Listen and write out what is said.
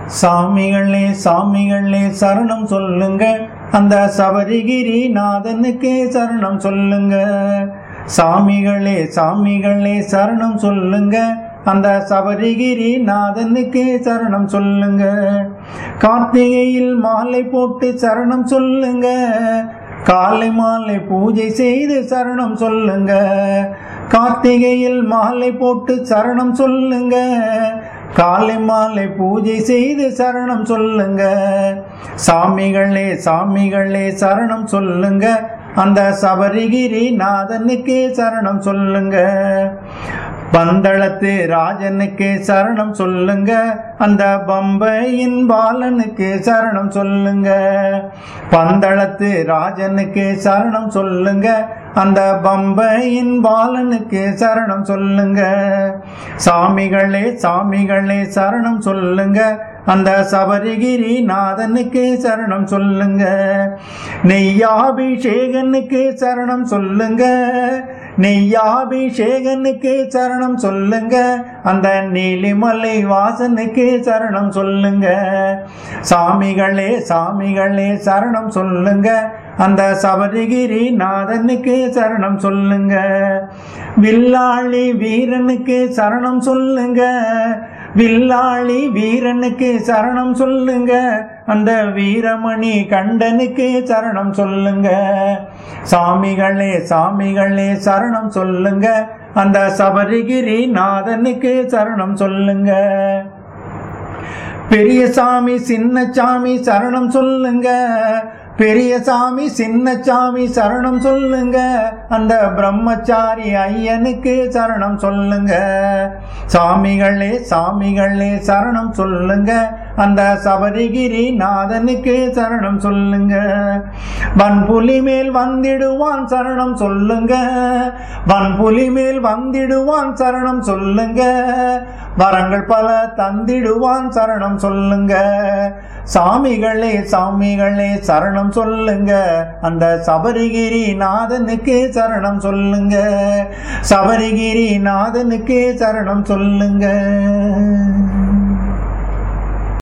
சாமிகளே சாமிகளே சரணம் சொல்லுங்க அந்த சபரிகிரி நாதனுக்கு சரணம் சொல்லுங்க சாமிகளே சாமிகளே சரணம் சொல்லுங்க அந்த சபரிகிரி நாதனுக்கு சரணம் சொல்லுங்க கார்த்திகையில் மாலை போட்டு சரணம் சொல்லுங்க காலை மாலை பூஜை செய்து சரணம் சொல்லுங்க கார்த்திகையில் மாலை போட்டு சரணம் சொல்லுங்க காலை மாலை பூஜை செய்து சரணம் சொல்லுங்க சாமிகளே சாமிகளே சரணம் சொல்லுங்க அந்த சபரிகிரி நாதனுக்கு சரணம் சொல்லுங்க பந்தளத்து ராஜனுக்கு சரணம் சொல்லுங்க அந்த பம்பையின் பாலனுக்கு சரணம் சொல்லுங்க பந்தளத்து ராஜனுக்கு சரணம் சொல்லுங்க அந்த பம்பையின் பாலனுக்கு சரணம் சொல்லுங்க சாமிகளே சாமிகளே சரணம் சொல்லுங்க அந்த சபரிகிரி நாதனுக்கு சரணம் சொல்லுங்க நெய்யாபிஷேகனுக்கு சரணம் சொல்லுங்க நெய்யாபிஷேகனுக்கு சரணம் சொல்லுங்க அந்த நீலிமலை வாசனுக்கு சரணம் சொல்லுங்க சாமிகளே சாமிகளே சரணம் சொல்லுங்க அந்த சபரிகிரி நாதனுக்கு சரணம் சொல்லுங்க வில்லாளி வீரனுக்கு சரணம் சொல்லுங்க வில்லாளி வீரனுக்கு சரணம் சொல்லுங்க அந்த வீரமணி கண்டனுக்கு சரணம் சொல்லுங்க சாமிகளே சாமிகளே சரணம் சொல்லுங்க அந்த சபரிகிரி நாதனுக்கு சரணம் சொல்லுங்க பெரிய சாமி சின்ன சாமி சரணம் சொல்லுங்க பெரிய சாமி சின்ன சாமி சரணம் சொல்லுங்க அந்த பிரம்மச்சாரி ஐயனுக்கு சரணம் சொல்லுங்க சாமிகளே சாமிகளே சரணம் சொல்லுங்க அந்த சபரிகிரி நாதனுக்கு சரணம் சொல்லுங்க வன்புலி மேல் வந்திடுவான் சரணம் சொல்லுங்க வன்புலி மேல் வந்திடுவான் சரணம் சொல்லுங்க வரங்கள் பல தந்திடுவான் சரணம் சொல்லுங்க சாமிகளே சாமிகளே சரணம் சொல்லுங்க அந்த சபரிகிரி நாதனுக்கு சரணம் சொல்லுங்க சபரிகிரி நாதனுக்கு சரணம் சொல்லுங்க